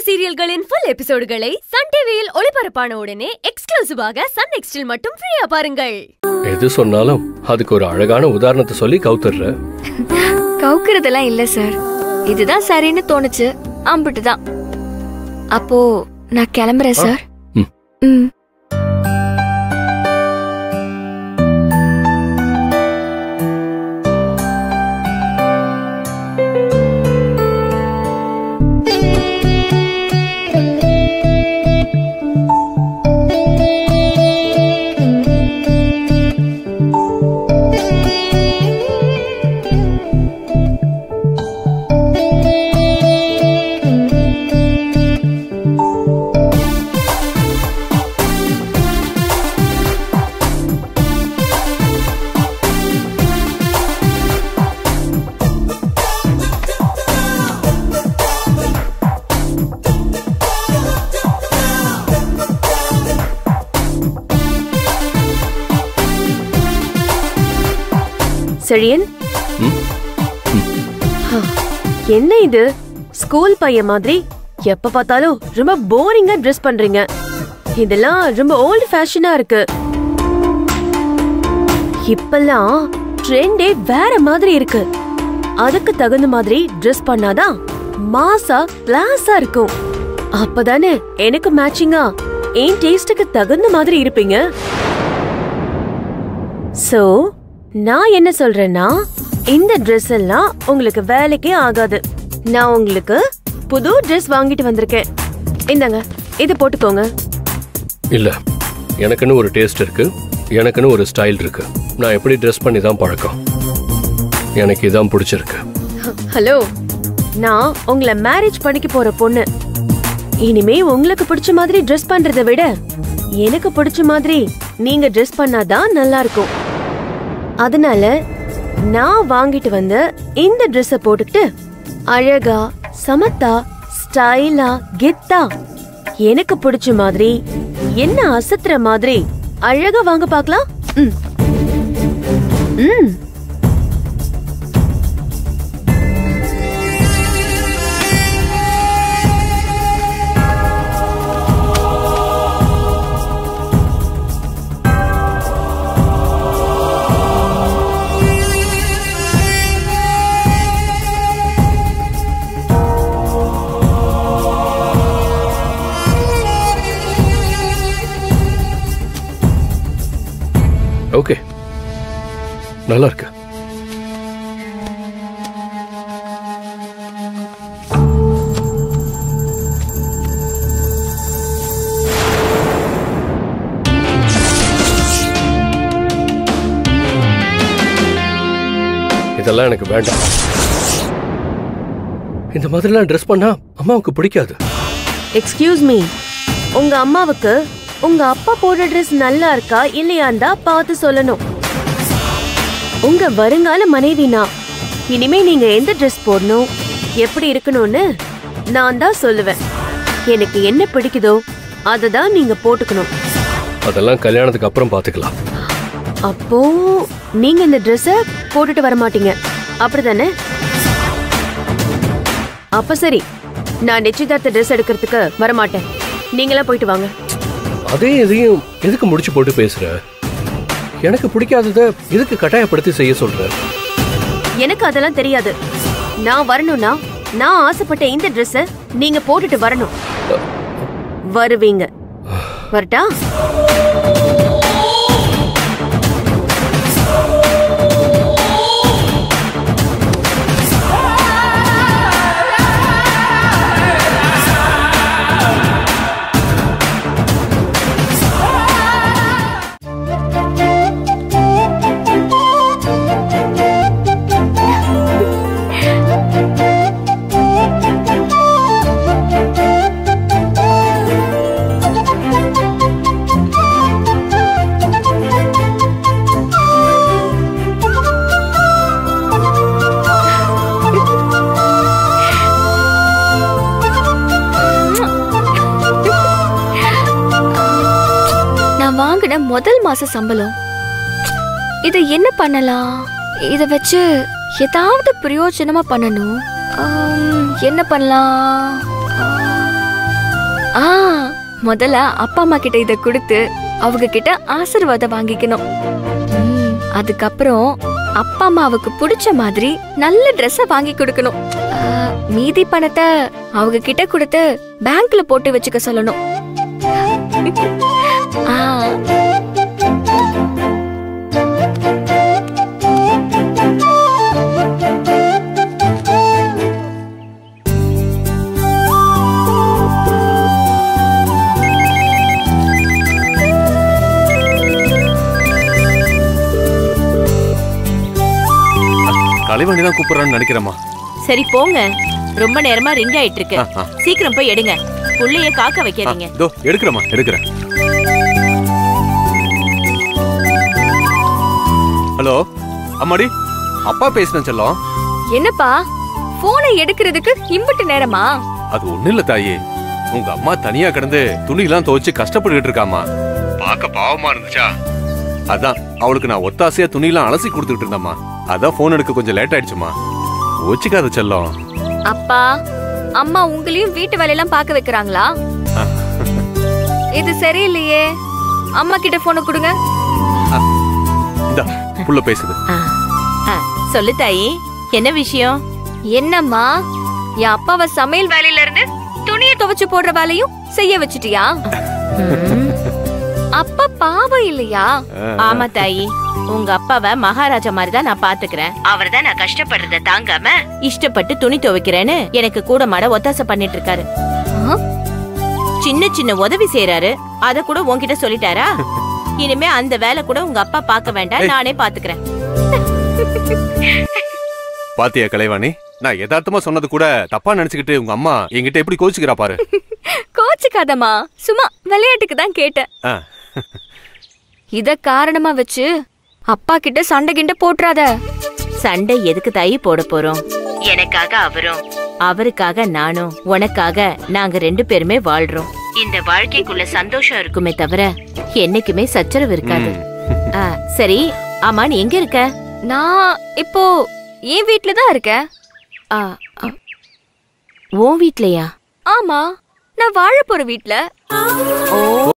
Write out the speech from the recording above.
சீரியல்களின் full எபிசோடுகளை Sun டிவியில் ஒளிபரப்பான உடனே எக்ஸ்க்ளூசிவாக சன் நெக்ஸ்டில் மட்டும் ஃப்ரீயா பாருங்கள் எது சொன்னாலும் அதுக்கு ஒரு அழகான உதாரணத்தை சொல்லி கவுத்துடுற கவுக்குறதெல்லாம் இல்ல சார் இதுதான் சரின்னு தோணுச்சு அம்பிட்டு தான் அப்போ நான் கிளம்புறேன் சார் ம். ம் செழியன் ம்? ஹா, என்ன இது ஸ்கூல் பையன் மாதிரி எப்ப பார்த்தாலும் ரொம்ப போரிங்கா ட்ரெஸ் பண்றீங்க இதெல்லாம் ரொம்ப ஓல்ட் ஃபேஷனா இருக்கு இப்பெல்லாம் ட்ரெண்டே வேற மாதிரி இருக்கு அதுக்கு தகுந்த மாதிரி ட்ரெஸ் பண்ணாதான் மாசா கிளாஸா இருக்கும் அப்பதானே எனக்கு மேட்சிங்கா என் டேஸ்டுக்கு தகுந்த மாதிரி இருப்பீங்க சோ நான் என்ன சொல்றேன்னா இந்த Dress எல்லாம் உங்களுக்கு வேலைக்கே ஆகாது நான் உங்களுக்கு புது Dress வாங்கிட்டு வந்திருக்கேன் இந்தாங்க இது போட்டுக்கோங்க இல்ல எனக்குன்னு ஒரு டேஸ்ட் இருக்கு எனக்குன்னு ஒரு ஸ்டைல் இருக்கு நான் எப்படி ட்ரெஸ் பண்ணி தான் பழக்கம் எனக்கு இதான் பிடிச்சிருக்கு ஹலோ நான் உங்களை மேரேஜ் பண்ணிக்க போற பொண்ணு இனிமே உங்களுக்கு பிடிச்ச மாதிரி ட்ரெஸ் பண்றதை விட எனக்கு பிடிச்ச மாதிரி நீங்க ட்ரெஸ் பண்ணாதான் நல்லா இருக்கும் அதனால நான் வாங்கிட்டு வந்த இந்த Dress-அ போட்டுக்கிட்டு அழகா சமத்தா ஸ்டைலா கெத்தா எனக்கு பிடிச்ச மாதிரி என்ன அசத்துற மாதிரி அழகா வாங்க பார்க்கலாம் ம் ம் ஓகே நல்லா இருக்கு இதெல்லாம் எனக்கு வேண்டாம் இந்த மாதிரிலாம் ட்ரெஸ் பண்ணா அம்மாவுக்கு பிடிக்காது எக்ஸ்கியூஸ் மீ உங்க அம்மாவுக்கு உங்க அப்பா போடுற Dress நல்லா இருக்கா இல்லையான்னு தான் பார்த்து சொல்லணும் உங்க வருங்கால மனைவினா இனிமே நீங்க எந்த Dress போடணும் எப்படி இருக்கணும்னு நான் தான் சொல்லுவேன் எனக்கு என்ன பிடிக்குதோ அதை தான் நீங்க போட்டுக்கணும் அதெல்லாம் கல்யாணத்துக்கு அப்புறம் பாத்துக்கலாம் அப்போ நீங்க இந்த Dress-அ போட்டுட்டு வர மாட்டீங்க அப்படிதானே அப்ப சரி நான் நிச்சயதார்த்த Dress எடுக்கிறதுக்கு வர மாட்டேன் நீங்களா போயிட்டு வாங்க அதே எதையும் எதுக்கு முடிச்சு போட்டு பேசுற எனக்கு பிடிக்காதத எதுக்கு கட்டாயப்படுத்தி செய்ய சொல்ற எனக்கு அதெல்லாம் தெரியாது நான் வரணும்னா நான் ஆசைப்பட்ட இந்த Dress-அ நீங்க போட்டுட்டு வரணும் வருவீங்க வரட்டா நான் வாங்கின முதல் மாச சம்பளம் இதை என்ன பண்ணலாம் இத வச்சு ஏதாவது பிரயோஜனமா பண்ணணும் ஆம், என்ன பண்ணலாம் ஆ, முதல்ல அப்பா அம்மா கிட்ட இத கொடுத்து அவங்க கிட்ட ஆசீர்வாதம் வாங்கிக்கணும் ம், அதுக்கப்புறம் அப்பா அம்மாவுக்கு பிடிச்ச மாதிரி நல்ல Dress-அ வாங்கி கொடுக்கணும் ஆ, மீதி பணத்தை அவங்க கிட்ட கொடுத்து பேங்க்ல போட்டு வச்சுக்க சொல்லணும் ஆ, கலைவாணி தான் கூப்பிடுறான்னு நினைக்கிறேம்மா சரி போங்க ரொம்ப நேரமா ரிங் ஆயிட்டு இருக்கு ஆ, ஆ. சீக்கிரம் போய் எடுங்க புள்ளைய காக்க ஆ, வைக்காதீங்க இதோ எடுக்கிறேம்மா எடுக்கிறேன் ஹலோ அம்மாடி அப்பா பேசுனேன் செல்லம் என்னப்பா போனை எடுக்கிறதுக்கு இம்புட்டு நேரமா அது ஒண்ணு இல்ல தாயி உங்க அம்மா தனியா கிடந்து துணியெல்லாம் துவைச்சு கஷ்டப்பட்டுக்கிட்டு இருக்காமா பார்க்க பாவமா இருந்துச்சா அதான் அவளுக்கு நான் ஒத்தாசையா துணியெல்லாம் அலசி கொடுத்துட்டு இருந்தேம்மா அதான் போன் எடுக்க கொஞ்சம் லேட் ஆயிடுச்சுமா ஓச்சிக்காத செல்லம் அப்பா அம்மா உங்களையும் வீட்டு வேலையெல்லாம் பார்க்க வைக்கிறாங்களா இது சரியில்லையே அம்மா கிட்ட போனை கொடுங்க இந்த புள்ள பேசுது ஆ, ஆ, சொல்லு தாயி என்ன விஷயம் என்னம்மா என் அப்பாவை சமையல் வேலையில இருந்து துணியை துவைச்சு போடுற வேலையும் செய்ய வச்சுட்டியா ம், அப்பா பாவம் இல்லையா ஆமா தாயி உங்க அப்பாவை மகாராஜா மாதிரி தான் நான் பாத்துக்கிறேன் அவர் தான் நான் கஷ்டப்படுறத தாங்காம இஷ்டப்பட்டு துணி துவைக்கிறேன்னு எனக்கு கூட மாட ஒத்தாசை பண்ணிட்டு இருக்காரு ஆ? சின்ன சின்ன உதவி செய்யறாரு அத கூட உன்கிட்ட சொல்லிட்டாரா இனிமே அந்த வேலை கூட உங்க அப்பா பார்க்க வேண்டாம் ஏய். நானே பாத்துக்கிறேன் பாத்தியா கலைவாணி நான் யதார்த்தமா சொன்னது கூட தப்பா நினைச்சுக்கிட்டு உங்க அம்மா என்கிட்ட எப்படி கோச்சுக்கிறா பாரு கோச்சுக்காதம்மா சும்மா விளையாட்டுக்கு தான் கேட்டேன் ஆ. இத காரணமா வச்சு அப்பா கிட்ட சண்டை கிண்ட போட்டுறாத சண்டை எதுக்கு தாயி போட போறோம் எனக்காக அவரும் அவருக்காக நானும் உனக்காக நாங்க ரெண்டு பேருமே வாழ்றோம் இந்த வாழ்க்கைக்குள்ள சந்தோஷம் இருக்குமே தவிர என்னைக்குமே சச்சரவு இருக்காது ம். ஆ, சரி ஆமா நீ எங்க இருக்க நான் இப்போ என் வீட்ல தான் இருக்கேன் ஆ, ஆ. உன் வீட்லயா ஆமா நான் வாழ போற வீட்ல ஓ